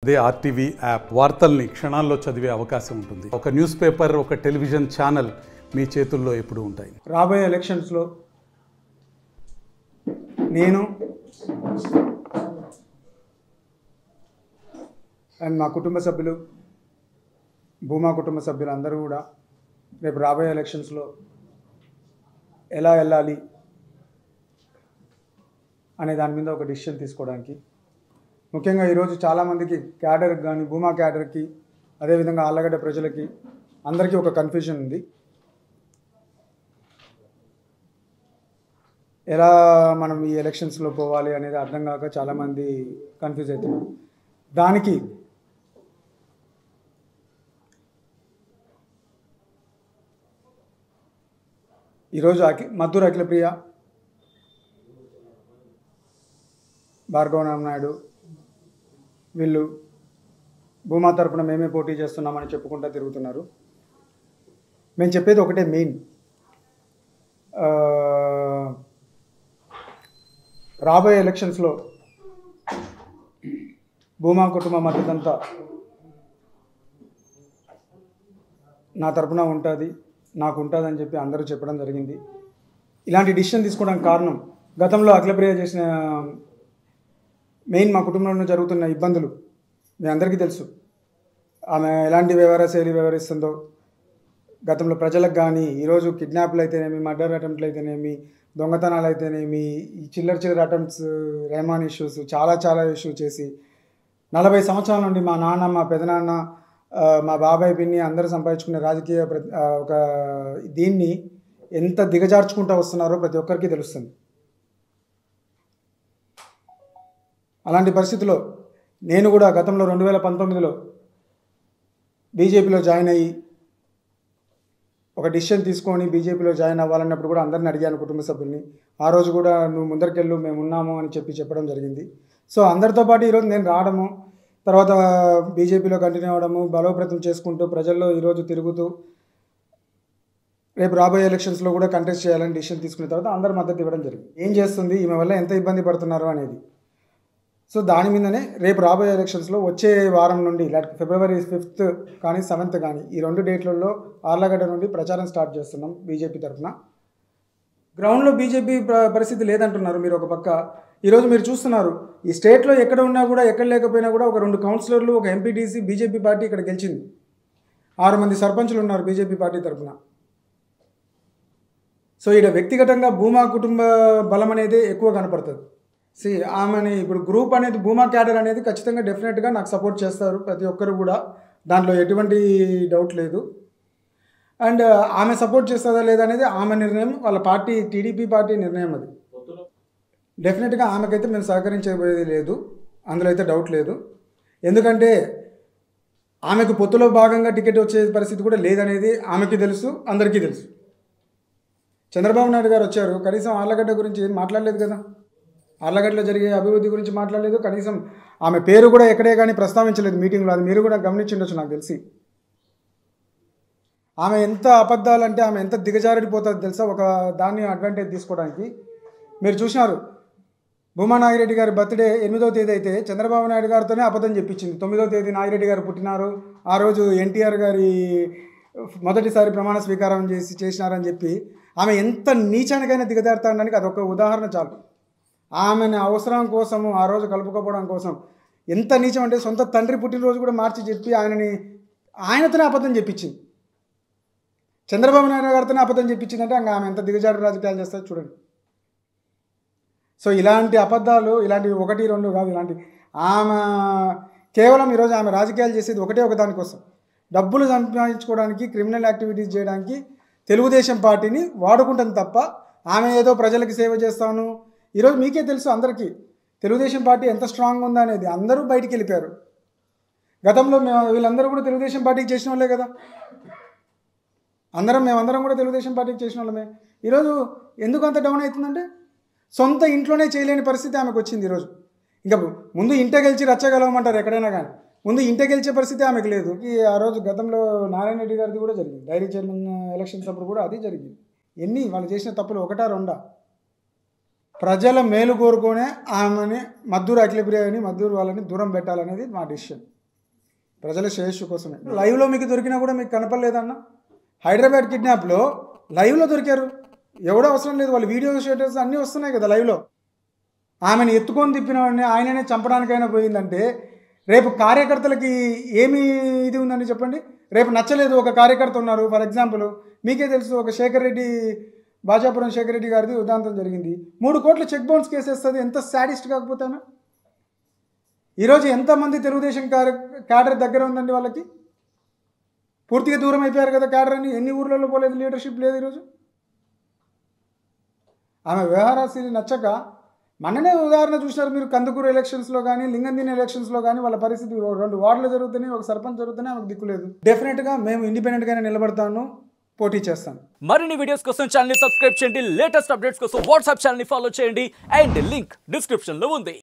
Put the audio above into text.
అదే RTV app వార్తల్ని క్షణాల్లో చదివే అవకాశం ఉంటుంది ఒక న్యూస్ పేపర్ ఒక టెలివిజన్ ఛానల్ మీ చేతుల్లో ఎప్పుడూ ఉంటాయి రాబోయే ఎలక్షన్స్లో నేను అండ్ మా కుటుంబ సభ్యులు భూమా కుటుంబ సభ్యులు అందరూ కూడా రేపు రాబోయే ఎలక్షన్స్లో ఎలా వెళ్ళాలి అనే దాని మీద ఒక డిసిషన్ తీసుకోవడానికి ముఖ్యంగా ఈరోజు చాలామందికి క్యాడర్కి కానీ భూమా క్యాడర్కి అదేవిధంగా ఆళ్ళగడ్డ ప్రజలకి అందరికీ ఒక కన్ఫ్యూజన్ ఉంది ఎలా మనం ఈ ఎలక్షన్స్లో పోవాలి అనేది అర్థం కాక చాలామంది కన్ఫ్యూజ్ అవుతున్నారు దానికి ఈరోజు అఖి మద్దూరు అఖిలప్రియ భార్గవ నాయుడు వీళ్ళు భూమా తరపున మేమే పోటీ చేస్తున్నామని చెప్పుకుంటూ తిరుగుతున్నారు మేము చెప్పేది ఒకటే మెయిన్ రాబోయే ఎలక్షన్స్లో భూమా కుటుంబ మద్దతంతా నా తరపున ఉంటుంది నాకు ఉంటుందని చెప్పి అందరూ చెప్పడం జరిగింది ఇలాంటి డిసిషన్ తీసుకోవడానికి కారణం గతంలో అఖిలప్రియ చేసిన మెయిన్ మా కుటుంబంలో జరుగుతున్న ఇబ్బందులు మీ అందరికీ తెలుసు ఆమె ఎలాంటి వ్యవహార శైలి వ్యవహరిస్తుందో గతంలో ప్రజలకు కానీ ఈరోజు కిడ్నాప్లు అయితేనేమి మర్డర్ అటెంప్ట్లు అయితేనేమి దొంగతనాలు అయితేనేమి ఈ చిల్లర చిల్లర అటెంప్ట్స్ రెహమాన్ ఇష్యూస్ చాలా చాలా ఇష్యూ చేసి నలభై సంవత్సరాల నుండి మా నాన్న మా పెదనాన్న ఆ, మా బాబాయ్ పిన్ని అందరూ సంపాదించుకునే రాజకీయ ప్ర- ఆ, ఒక దీన్ని ఎంత దిగజార్చుకుంటూ వస్తున్నారో ప్రతి ఒక్కరికి తెలుస్తుంది అలాంటి పరిస్థితిలో నేను కూడా గతంలో రెండు వేల పంతొమ్మిదిలో బీజేపీలో జాయిన్ అయ్యి ఒక డిసిషన్ తీసుకొని బీజేపీలో జాయిన్ అవ్వాలన్నప్పుడు కూడా అందరిని అడిగాను కుటుంబ సభ్యుల్ని ఆ రోజు కూడా నువ్వు ముందరికెళ్ళు మేము ఉన్నాము అని చెప్పి చెప్పడం జరిగింది సో అందరితో పాటు ఈరోజు నేను రావడము తర్వాత బీజేపీలో కంటిన్యూ అవ్వడము బలోపేతం చేసుకుంటూ ప్రజల్లో ఈరోజు తిరుగుతూ రేపు రాబోయే ఎలక్షన్స్లో కూడా కంటెస్ట్ చేయాలని డిసిషన్ తీసుకున్న తర్వాత అందరి మద్దతు ఇవ్వడం జరిగింది ఏం చేస్తుంది ఈమె వల్ల ఎంత ఇబ్బంది పడుతున్నారు అనేది సో దాని మీదనే రేపు రాబోయే ఎలక్షన్స్లో వచ్చే వారం నుండి లైక్ ఫిబ్రవరి ఫిఫ్త్ కానీ సెవెంత్ కానీ ఈ రెండు డేట్లలో ఆర్లగడ్డ నుండి ప్రచారం స్టార్ట్ చేస్తున్నాం బీజేపీ తరఫున గ్రౌండ్లో బీజేపీ ప్ర- పరిస్థితి లేదంటున్నారు మీరు ఒక పక్క ఈరోజు మీరు చూస్తున్నారు ఈ స్టేట్లో ఎక్కడ ఉన్నా కూడా ఎక్కడ లేకపోయినా కూడా ఒక రెండు కౌన్సిలర్లు ఒక ఎంపీటీసీ బీజేపీ పార్టీ ఇక్కడ గెలిచింది ఆరు మంది సర్పంచులు ఉన్నారు బీజేపీ పార్టీ తరఫున సో ఇక్కడ వ్యక్తిగతంగా భూమా కుటుంబ బలం అనేది ఎక్కువ కనపడుతుంది సి ఆమెని ఇప్పుడు గ్రూప్ అనేది భూమా క్యాడర్ అనేది ఖచ్చితంగా డెఫినెట్గా నాకు సపోర్ట్ చేస్తారు ప్రతి ఒక్కరు కూడా దాంట్లో ఎటువంటి డౌట్ లేదు అండ్ ఆమె సపోర్ట్ చేస్తుందా లేదా అనేది ఆమె నిర్ణయం వాళ్ళ పార్టీ టీడీపీ పార్టీ నిర్ణయం అది డెఫినెట్గా ఆమెకైతే మేము సహకరించబోయేది లేదు అందులో అయితే డౌట్ లేదు ఎందుకంటే ఆమెకు పొత్తులో భాగంగా టికెట్ వచ్చే పరిస్థితి కూడా లేదనేది ఆమెకి తెలుసు అందరికీ తెలుసు చంద్రబాబు నాయుడు గారు వచ్చారు కనీసం ఆర్లగడ్డ గురించి ఏం మాట్లాడలేదు కదా ఆర్లగడ్డలో జరిగే అభివృద్ధి గురించి మాట్లాడలేదు కనీసం ఆమె పేరు కూడా ఎక్కడే కానీ ప్రస్తావించలేదు మీటింగ్లో అది మీరు కూడా గమనించిండొచ్చు నాకు తెలిసి ఆమె ఎంత అబద్ధాలంటే ఆమె ఎంత దిగజారిపోతుందో తెలుసా ఒక దాన్ని అడ్వాంటేజ్ తీసుకోవడానికి మీరు చూసినారు భూమా నాగిరెడ్డి గారి బర్త్డే ఎనిమిదో తేదీ అయితే చంద్రబాబు నాయుడు గారితోనే అబద్ధం చెప్పించింది తొమ్మిదో తేదీ నాగిరెడ్డి గారు పుట్టినారు ఆ రోజు ఎన్టీఆర్ గారి మొదటిసారి ప్రమాణ స్వీకారం చేసి చేసినారని చెప్పి ఆమె ఎంత నీచానికైనా దిగజారుతాడానికి అదొక ఉదాహరణ చాలు ఆమెను అవసరం కోసము ఆ రోజు కలుపుకోవడం కోసం ఎంత నీచం అంటే సొంత తండ్రి పుట్టినరోజు కూడా మార్చి చెప్పి ఆయనని ఆయనతోనే అబద్ధం చెప్పించింది చంద్రబాబు నాయుడు గారితోనే అబద్ధం చెప్పించిందంటే ఇంకా ఆమె ఎంత దిగజారు రాజకీయాలు చేస్తారో చూడండి సో ఇలాంటి అబద్ధాలు ఇలాంటి ఒకటి రెండు కాదు ఇలాంటి ఆమె కేవలం ఈరోజు ఆమె రాజకీయాలు చేసేది ఒకటే ఒక దానికోసం డబ్బులు సంపాదించుకోవడానికి క్రిమినల్ యాక్టివిటీస్ చేయడానికి తెలుగుదేశం పార్టీని వాడుకుంటుంది తప్ప ఆమె ఏదో ప్రజలకి సేవ చేస్తాను ఈరోజు మీకే తెలుసు అందరికీ తెలుగుదేశం పార్టీ ఎంత స్ట్రాంగ్ ఉందా అనేది అందరూ బయటికి వెళ్ళిపోయారు గతంలో మేము వీళ్ళందరూ కూడా తెలుగుదేశం పార్టీకి చేసిన వాళ్ళే కదా అందరం మేమందరం కూడా తెలుగుదేశం పార్టీకి చేసిన వాళ్ళమే ఈరోజు ఎందుకు అంత డౌన్ అవుతుందంటే సొంత ఇంట్లోనే చేయలేని పరిస్థితి ఆమెకు వచ్చింది ఈరోజు ఇంకా ముందు ఇంట గెలిచి రచ్చగలవమంటారు ఎక్కడైనా కానీ ముందు ఇంట గెలిచే పరిస్థితి ఆమెకు లేదు ఈ ఆ రోజు గతంలో నారాయణ రెడ్డి గారిది కూడా జరిగింది డైరీ చైర్మన్ ఎలక్షన్స్ అప్పుడు కూడా అది జరిగింది ఎన్ని వాళ్ళు చేసిన తప్పులు ఒకటా రెండా ప్రజల మేలు కోరుకునే ఆమెని మద్దూరు అఖిలప్రియ అని మద్దూరు వాళ్ళని దూరం పెట్టాలనేది మా డిసిషన్ ప్రజల శ్రేయస్సు కోసమే లైవ్లో మీకు దొరికినా కూడా మీకు కనపడలేదన్న హైదరాబాద్ కిడ్నాప్లో లైవ్లో దొరికారు ఎవడో అవసరం లేదు వాళ్ళు వీడియో షూటర్స్ అన్నీ వస్తున్నాయి కదా లైవ్లో ఆమెను ఎత్తుకొని తిప్పిన వాడిని ఆయననే చంపడానికైనా పోయిందంటే రేపు కార్యకర్తలకి ఏమి ఇది ఉందని చెప్పండి రేపు నచ్చలేదు ఒక కార్యకర్త ఉన్నారు ఫర్ ఎగ్జాంపుల్ మీకే తెలుసు ఒక శేఖర్ రెడ్డి బాజాపురం శేఖర్ రెడ్డి గారిది ఉదాంతం జరిగింది మూడు కోట్ల చెక్ బౌన్స్ కేసు వేస్తుంది ఎంత సాడిస్ట్ కాకపోతే ఆమె? ఈరోజు ఎంతమంది తెలుగుదేశం క్యార క్యాడర్ దగ్గర ఉందండి వాళ్ళకి పూర్తిగా దూరం అయిపోయారు కదా క్యాడర్ అని ఎన్ని ఊర్లలో పోలేదు లీడర్షిప్ లేదు ఈరోజు ఆమె వ్యవహారాశీలి నచ్చక మొన్ననే ఉదాహరణ చూసినారు మీరు కందుకూరు ఎలక్షన్స్లో కానీ లింగందిని ఎలక్షన్స్లో కానీ వాళ్ళ పరిస్థితి ఓ రెండు వార్డులు జరుగుతున్నాయి ఒక సర్పంచ్ జరుగుతున్నాయి ఆమెకు దిక్కులేదు డెఫినెట్గా మేము ఇండిపెండెంట్గానే నిలబడతాను పోటీ చేస్తాను మరిన్ని వీడియోస్ కోసం ఛానల్ సబ్స్క్రైబ్ చేయండి లేటెస్ట్ అప్డేట్స్ కోసం వాట్సాప్ ఛానల్ ఫాలో చేయండి అండ్ లింక్ డిస్క్రిప్షన్ లో ఉంది